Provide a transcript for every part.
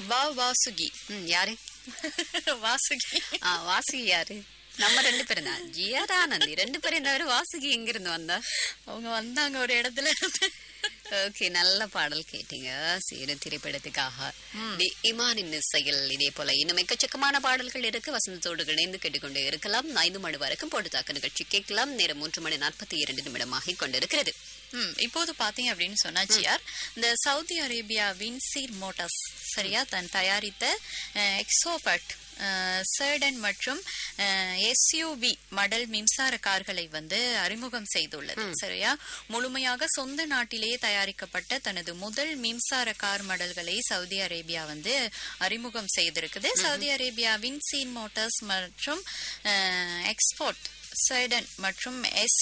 வா வாசுகி ம் யாரு வாசுகி ஆ வாசுகி யாரு நம்ம ரெண்டு பேரும் தான் ஜியாரானந்தி ரெண்டு பேரும் தவிர வாசுகி எங்க இருந்து வந்தா அவங்க வந்தாங்க ஒரு இடத்துல இருந்து ஓகே நல்ல பாடல் கேட்டீங்க சீரு திரைப்படத்துக்காக டி இமானின் இசையில் இதே போல இன்னும் எக்கச்சக்கமான பாடல்கள் இருக்கு வசந்தத்தோடு இணைந்து கேட்டுக்கொண்டே இருக்கலாம் ஐந்து மணி வரைக்கும் போட்டு தாக்க நிகழ்ச்சி கேட்கலாம் நேரம் மூன்று மணி நாற்பத்தி இரண்டு நிமிடமாக கொண்டிருக்கிறது ம், இப்போது பாத்தீங்க அப்படின்னு சொன்னா ஜிஆர் இந்த சவுதி அரேபியாவின் சீர் மோட்டார்ஸ் சரியா தன் தயாரித்த எக்ஸோபட் சர்டன் மற்றும் எஸ்யூவி மாடல் மின்சார கார்களை வந்து அறிமுகம் செய்துள்ளது சரியா முழுமையாக சொந்த நாட்டிலேயே தயாரிக்கப்பட்ட தனது முதல் மின்சார கார் மாடல்களை சவுதி அரேபியா வந்து அறிமுகம் செய்திருக்குது சவுதி அரேபியாவின் சீன் மோட்டார்ஸ் மற்றும் எக்ஸ்போர்ட் சைடன் மற்றும் எஸ்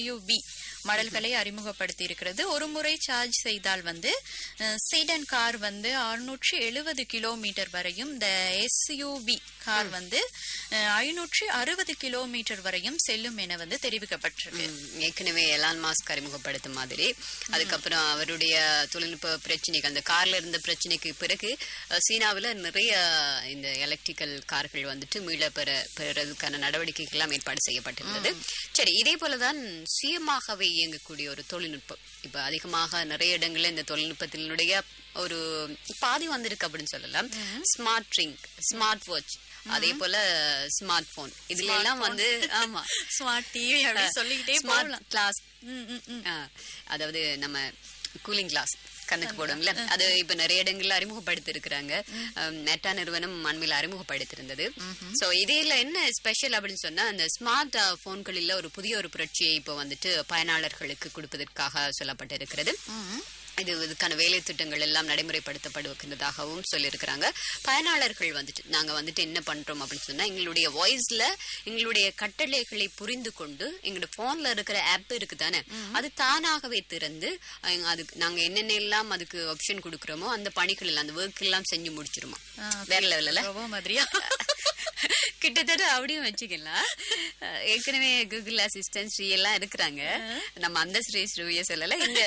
மாடல்களை அறிமுகப்படுத்தி இருக்கிறது ஒரு முறை சார்ஜ் செய்தால் வந்து சீடன் கார் வந்து அறுநூற்றி எழுபது கிலோமீட்டர் வரையும் இந்த எஸ்யூவி கார் வந்து ஐநூற்றி அறுபது கிலோமீட்டர் வரையும் செல்லும் என வந்து தெரிவிக்கப்பட்டிருக்கு ம், ஏற்கனவே எலான் மாஸ்க் அறிமுகப்படுத்த மாதிரி அதுக்கப்புறம் அவருடைய தொழில்நுட்ப பிரச்சனைக்கு அந்த கார்ல இருந்த பிரச்சனைக்கு பிறகு அஹ், சீனாவுல நிறைய இந்த எலக்ட்ரிக்கல் கார்கள் வந்துட்டு மீள பெற பெறதுக்கான நடவடிக்கைகள் எல்லாம் ஏற்பாடு செய்யப்பட்டிருந்தது சரி இதே போலதான் சுயமாகவே இயங்கக்கூடிய ஒரு தொழில்நுட்பம் இப்ப அதிகமாக நிறைய இடங்கள்ல இந்த தொழில்நுட்பத்தினுடைய ஒரு பாதி வந்திருக்கு அப்படின்னு சொல்லலாம் ஸ்மார்ட் ரிங் ஸ்மார்ட் வாட்ச் அதே போல ஸ்மார்ட் போன் இதுல எல்லாம் வந்து ஆமா ஸ்மார்ட் டிவி அப்படி சொல்லிக்கிட்டே போகலாம் கிளாஸ் ம், ம், ம். அதாவது நம்ம கூலிங் கிளாஸ் கண்ணுக்கு போடுவோம்ல அது இப்ப நிறைய இடங்கள்ல அறிமுகப்படுத்தி இருக்கிறாங்க மெட்டா நிறுவனம் அண்மையில அறிமுகப்படுத்திருந்தது சோ இதுல என்ன ஸ்பெஷல் அப்படின்னு சொன்னா அந்த ஸ்மார்ட் போன்களில் ஒரு புதிய ஒரு புரட்சியை இப்போ வந்துட்டு பயனாளர்களுக்கு கொடுப்பதற்காக சொல்லப்பட்டிருக்கிறது இது இதுக்கான வேலை திட்டங்கள் எல்லாம் நடைமுறைப்படுத்தப்படுவதாகவும் சொல்லியிருக்கிறாங்க பயனாளர்கள் வந்துட்டு நாங்க வந்துட்டு என்ன பண்றோம் அப்படின்னு சொன்னா எங்களுடைய வாய்ஸ்ல எங்களுடைய கட்டளைகளை புரிந்து கொண்டு எங்களோட போன்ல இருக்கிற ஆப் இருக்கு தானே அது தானாகவே திறந்து அஹ், அதுக்கு நாங்க என்னென்ன எல்லாம் அதுக்கு ஆப்ஷன் கொடுக்குறோமோ அந்த பணிகள் எல்லாம் அந்த ஒர்க் எல்லாம் செஞ்சு முடிச்சிருமா ஆ, வேற லெவல்ல ரொம்ப மாதிரியா கிட்டத்தட்ட அப்படியும் வச்சுக்கலாம் அஹ் ஏற்கனவே கூகுள் அசிஸ்டன்ட் ஸ்ரீ எல்லாம் இருக்கிறாங்க நம்ம அந்த ஸ்ரீ ஸ்ரீய சொல்லல இந்த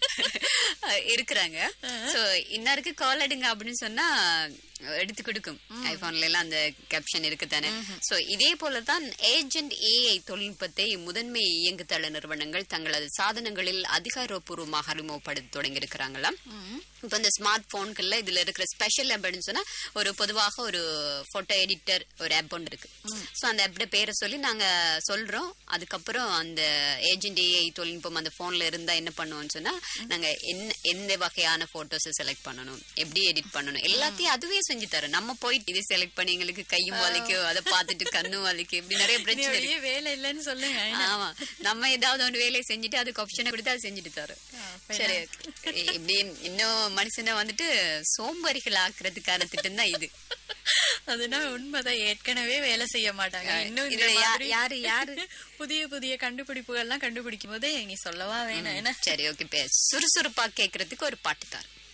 அஹ் இருக்கிறாங்க சோ இன்னாருக்கு கால் எடுங்க அப்படின்னு சொன்னா எடுத்து கொடுக்கும் ஐபோன்ல எல்லாம் அந்த கேப்ஷன் இருக்குதானே சோ இதே போலதான் ஏஜென்ட் ஏஐ தொழில்நுட்பத்தை முதன்மை இயங்குதள நிறுவனங்கள் தங்களது சாதனங்களில் அதிகாரப்பூர்வமாக அறிமுகப்படுத்த தொடங்கி இருக்கிறாங்களாம் இப்ப இந்த ஸ்மார்ட் போன்கள்ல இதுல இருக்கிற ஸ்பெஷல் அப்படின்னு சொன்னா ஒரு பொதுவாக ஒரு போட்டோ எடிட்டர் ஒரு ஆப் ஒன்று இருக்கு சோ அந்த ஆப்போட பேரை சொல்லி நாங்க சொல்றோம் அதுக்கப்புறம் அந்த ஏஜென்ட் ஏஐ தொழில்நுட்பம் அந்த போன்ல இருந்தா என்ன பண்ணுவோம்னு சொன்னா நாங்க என்ன எந்த வகையான போட்டோஸ் செலக்ட் பண்ணணும் எப்படி எடிட் பண்ணணும் எல்லாத்தையும் அதுவே செஞ்சு தரோம் நம்ம போயிட்டு இதை செலக்ட் பண்ணி எங்களுக்கு கையும் வலிக்கும் அதை பார்த்துட்டு கண்ணும் வலிக்கும் இப்படி நிறைய பிரச்சனை இருக்கு வெளியே வேலை இல்லைன்னு சொல்லுங்க ஆமா நம்ம ஏதாவது ஒன்று வேலையை செஞ்சுட்டு அதுக்கு ஆப்ஷனை கொடுத்து அதை செஞ்சுட்டு தரோம் சரி okay. இப்படி இன்னும் மனுஷனை வந்துட்டு சோம்பேறிகள் ஆக்குறதுக்கான திட்டம் தான் இது அதுனா உண்மைதான் ஏற்கனவே வேலை செய்ய மாட்டாங்க இன்னும் இந்த இதுல யா- மாதிரி யாரு யாரு புதிய புதிய கண்டுபிடிப்புகள் எல்லாம் கண்டுபிடிக்கும் போது நீ சொல்லவா வேணும் என்ன சரி ஓகே சுறுசுறுப்பா கேக்குறதுக்கு ஒரு பாட்டுக்கார்